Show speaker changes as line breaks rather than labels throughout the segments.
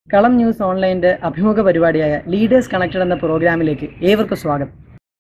കളം ന്യൂസ് ഓൺലൈൻ്റെ അഭിമുഖ പരിപാടിയായ ലീഡേഴ്സ് കണക്റ്റഡ് എന്ന പ്രോഗ്രാമിലേക്ക് ഏവർക്കും സ്വാഗതം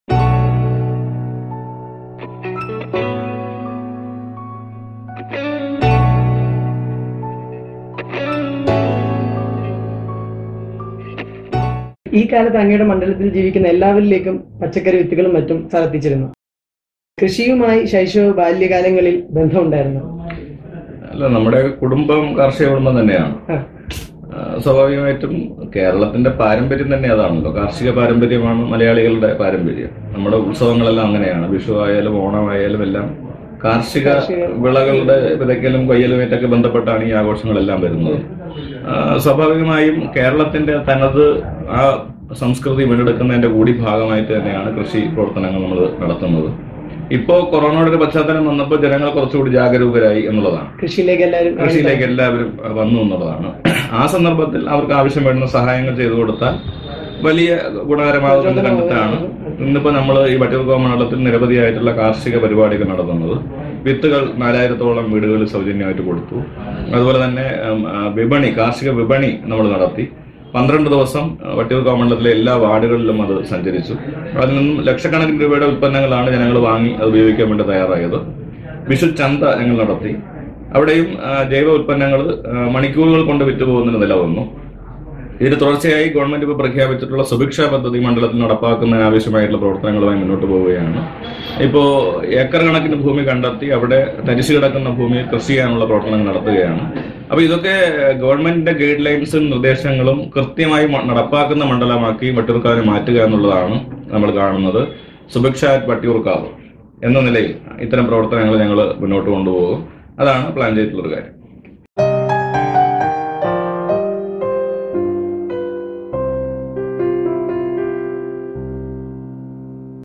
ഈ കാലത്ത് അങ്ങയുടെ മണ്ഡലത്തിൽ ജീവിക്കുന്ന എല്ലാവരിലേക്കും പച്ചക്കറി വിത്തുകളും മറ്റും സ്ഥലത്തിച്ചിരുന്നു കൃഷിയുമായി ശൈശവ ബാല്യകാലങ്ങളിൽ ബന്ധമുണ്ടായിരുന്നു
അല്ല നമ്മുടെ കുടുംബം കാർഷിക കുടുംബം തന്നെയാണ്
ആ.
ആ, സ്വാഭാവികമായിട്ടും കേരളത്തിന്റെ പാരമ്പര്യം തന്നെ അതാണല്ലോ കാർഷിക പാരമ്പര്യമാണ് മലയാളികളുടെ പാരമ്പര്യം നമ്മുടെ ഉത്സവങ്ങളെല്ലാം അങ്ങനെയാണ് വിഷു ആയാലും ഓണമായാലും എല്ലാം കാർഷിക
കാർഷിക-
വിളകളുടെ വിതയ്ക്കലും കൊയ്യലുമായിട്ടൊക്കെ ബന്ധപ്പെട്ടാണ് ഈ ആഘോഷങ്ങളെല്ലാം വരുന്നത് ആ, സ്വാഭാവികമായും കേരളത്തിന്റെ തനത് ആ സംസ്കൃതി വീണ്ടെടുക്കുന്നതിന്റെ കൂടി ഭാഗമായിട്ട് തന്നെയാണ് കൃഷി പ്രവർത്തനങ്ങൾ നമ്മൾ നടത്തുന്നത് ഇപ്പോ കൊറോണയുടെ ഒരു പശ്ചാത്തലം വന്നപ്പോൾ ജനങ്ങൾ കുറച്ചുകൂടി ജാഗരൂകരായി എന്നുള്ളതാണ്
കൃഷിയിലേക്ക് എല്ലാവരും
കൃഷിയിലേക്ക് എല്ലാവരും അഹ്, വന്നു എന്നുള്ളതാണ് ആ സന്ദർഭത്തിൽ അവർക്ക് ആവശ്യം വേണ്ടുന്ന സഹായങ്ങൾ ചെയ്തു കൊടുത്താൽ വലിയ ഗുണകരമാകുമെന്ന് കണ്ടിട്ടാണ് ഇന്നിപ്പോ നമ്മൾ ഈ വട്ടിയൂർക്കോവ മണ്ഡലത്തിൽ നിരവധിയായിട്ടുള്ള കാർഷിക പരിപാടികൾ നടത്തുന്നത് വിത്തുകൾ നാലായിരത്തോളം വീടുകളിൽ സൗജന്യമായിട്ട് കൊടുത്തു അതുപോലെ തന്നെ ഉം, ആ, വിപണി കാർഷിക വിപണി നമ്മൾ നടത്തി പന്ത്രണ്ട് ദിവസം അഹ്, വട്ടിയൂർക്കോവ മണ്ഡലത്തിലെ എല്ലാ വാർഡുകളിലും അത് സഞ്ചരിച്ചു അതിൽ നിന്നും ലക്ഷക്കണക്കിന് രൂപയുടെ ഉൽപ്പന്നങ്ങളാണ് ജനങ്ങൾ വാങ്ങി അത് ഉപയോഗിക്കാൻ വേണ്ടി തയ്യാറായത് വിഷു ചന്ത ഞങ്ങൾ നടത്തി അവിടെയും ആ, ജൈവ ഉൽപ്പന്നങ്ങൾ മണിക്കൂറുകൾ കൊണ്ട് വിറ്റ് പോകുന്നതിന് നില വന്നു ഇതിന് തുടർച്ചയായി ഗവൺമെന്റ് ഇപ്പോൾ പ്രഖ്യാപിച്ചിട്ടുള്ള സുഭിക്ഷ പദ്ധതി മണ്ഡലത്തിൽ നടപ്പാക്കുന്നതിന് ആവശ്യമായിട്ടുള്ള പ്രവർത്തനങ്ങളുമായി മുന്നോട്ട് പോവുകയാണ് ഇപ്പോൾ ഏക്കർ കണക്കിന് ഭൂമി കണ്ടെത്തി അവിടെ തരിശു കിടക്കുന്ന ഭൂമിയിൽ കൃഷി ചെയ്യാനുള്ള പ്രവർത്തനങ്ങൾ നടത്തുകയാണ് അപ്പോൾ ഇതൊക്കെ ഗവൺമെന്റിന്റെ ഗൈഡ് ലൈൻസും നിർദ്ദേശങ്ങളും കൃത്യമായി മ- നടപ്പാക്കുന്ന മണ്ഡലമാക്കി വട്ടിയൂർക്കാവിനെ മാറ്റുക എന്നുള്ളതാണ് നമ്മൾ കാണുന്നത് സുഭിക്ഷ അറ്റ് വട്ടിയൂർക്കാവ് എന്ന നിലയിൽ ഇത്തരം പ്രവർത്തനങ്ങൾ ഞങ്ങൾ മുന്നോട്ട് കൊണ്ടുപോകും അതാണ് പ്ലാൻ ചെയ്തിട്ടുള്ളൊരു കാര്യം